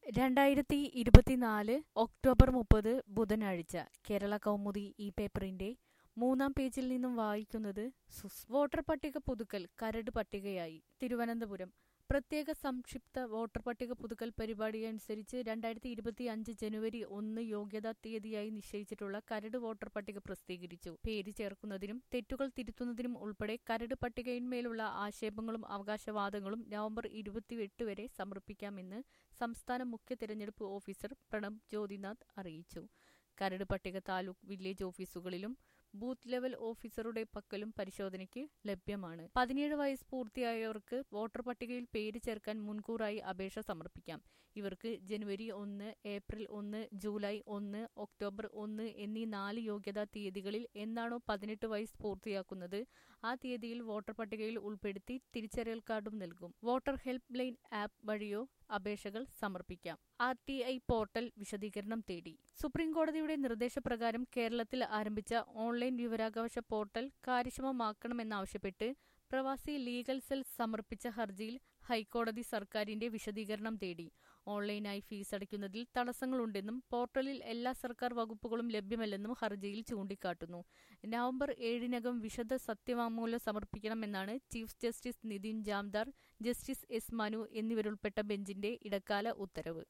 രണ്ടായിരത്തി ഇരുപത്തിനാല് ഒക്ടോബർ മുപ്പത് ബുധനാഴ്ച കേരള കൗമുദി ഈ പേപ്പറിന്റെ മൂന്നാം പേജിൽ നിന്നും വായിക്കുന്നത് സുസ് വോട്ടർ പട്ടിക പുതുക്കൽ കരട് പട്ടികയായി തിരുവനന്തപുരം പ്രത്യേക സംക്ഷിപ്ത വോട്ടർ പട്ടിക പുതുക്കൽ പരിപാടി അനുസരിച്ച് രണ്ടായിരത്തി ഇരുപത്തി അഞ്ച് ജനുവരി ഒന്ന് യോഗ്യതാ തീയതിയായി നിശ്ചയിച്ചിട്ടുള്ള കരട് വോട്ടർ പട്ടിക പ്രസിദ്ധീകരിച്ചു പേര് ചേർക്കുന്നതിനും തെറ്റുകൾ തിരുത്തുന്നതിനും ഉൾപ്പെടെ കരട് പട്ടികയിന്മേലുള്ള ആക്ഷേപങ്ങളും അവകാശവാദങ്ങളും നവംബർ ഇരുപത്തിയെട്ട് വരെ സമർപ്പിക്കാമെന്ന് സംസ്ഥാന മുഖ്യ തിരഞ്ഞെടുപ്പ് ഓഫീസർ പ്രണബ് ജ്യോതിനാഥ് അറിയിച്ചു കരട് പട്ടിക താലൂക്ക് വില്ലേജ് ഓഫീസുകളിലും ബൂത്ത് ലെവൽ ഓഫീസറുടെ പക്കലും പരിശോധനയ്ക്ക് ലഭ്യമാണ് പതിനേഴ് വയസ്സ് പൂർത്തിയായവർക്ക് വോട്ടർ പട്ടികയിൽ പേര് ചേർക്കാൻ മുൻകൂറായി അപേക്ഷ സമർപ്പിക്കാം ഇവർക്ക് ജനുവരി ഒന്ന് ഏപ്രിൽ ഒന്ന് ജൂലൈ ഒന്ന് ഒക്ടോബർ ഒന്ന് എന്നീ നാല് യോഗ്യതാ തീയതികളിൽ എന്നാണോ പതിനെട്ട് വയസ്സ് പൂർത്തിയാക്കുന്നത് ആ തീയതിയിൽ വോട്ടർ പട്ടികയിൽ ഉൾപ്പെടുത്തി തിരിച്ചറിയൽ കാർഡും നൽകും വോട്ടർ ഹെൽപ്പ് ലൈൻ ആപ്പ് വഴിയോ അപേക്ഷകൾ സമർപ്പിക്കാം ആർ ടി ഐ പോർട്ടൽ വിശദീകരണം തേടി സുപ്രീം കോടതിയുടെ നിർദ്ദേശപ്രകാരം കേരളത്തിൽ ആരംഭിച്ച ഓൺലൈൻ വിവരാവകാശ പോർട്ടൽ കാര്യക്ഷമമാക്കണമെന്നാവശ്യപ്പെട്ട് പ്രവാസി ലീഗൽ സെൽ സമർപ്പിച്ച ഹർജിയിൽ ഹൈക്കോടതി സർക്കാരിന്റെ വിശദീകരണം തേടി ഓൺലൈനായി ഫീസ് അടയ്ക്കുന്നതിൽ തടസ്സങ്ങളുണ്ടെന്നും പോർട്ടലിൽ എല്ലാ സർക്കാർ വകുപ്പുകളും ലഭ്യമല്ലെന്നും ഹർജിയിൽ ചൂണ്ടിക്കാട്ടുന്നു നവംബർ ഏഴിനകം വിശദ സത്യവാങ്മൂലം സമർപ്പിക്കണമെന്നാണ് chief justice Nitin Jamdar justice S Manu എന്നിവരുൾപ്പെട്ട ബെഞ്ചിന്റെ ഇടക്കാല ഉത്തരവ്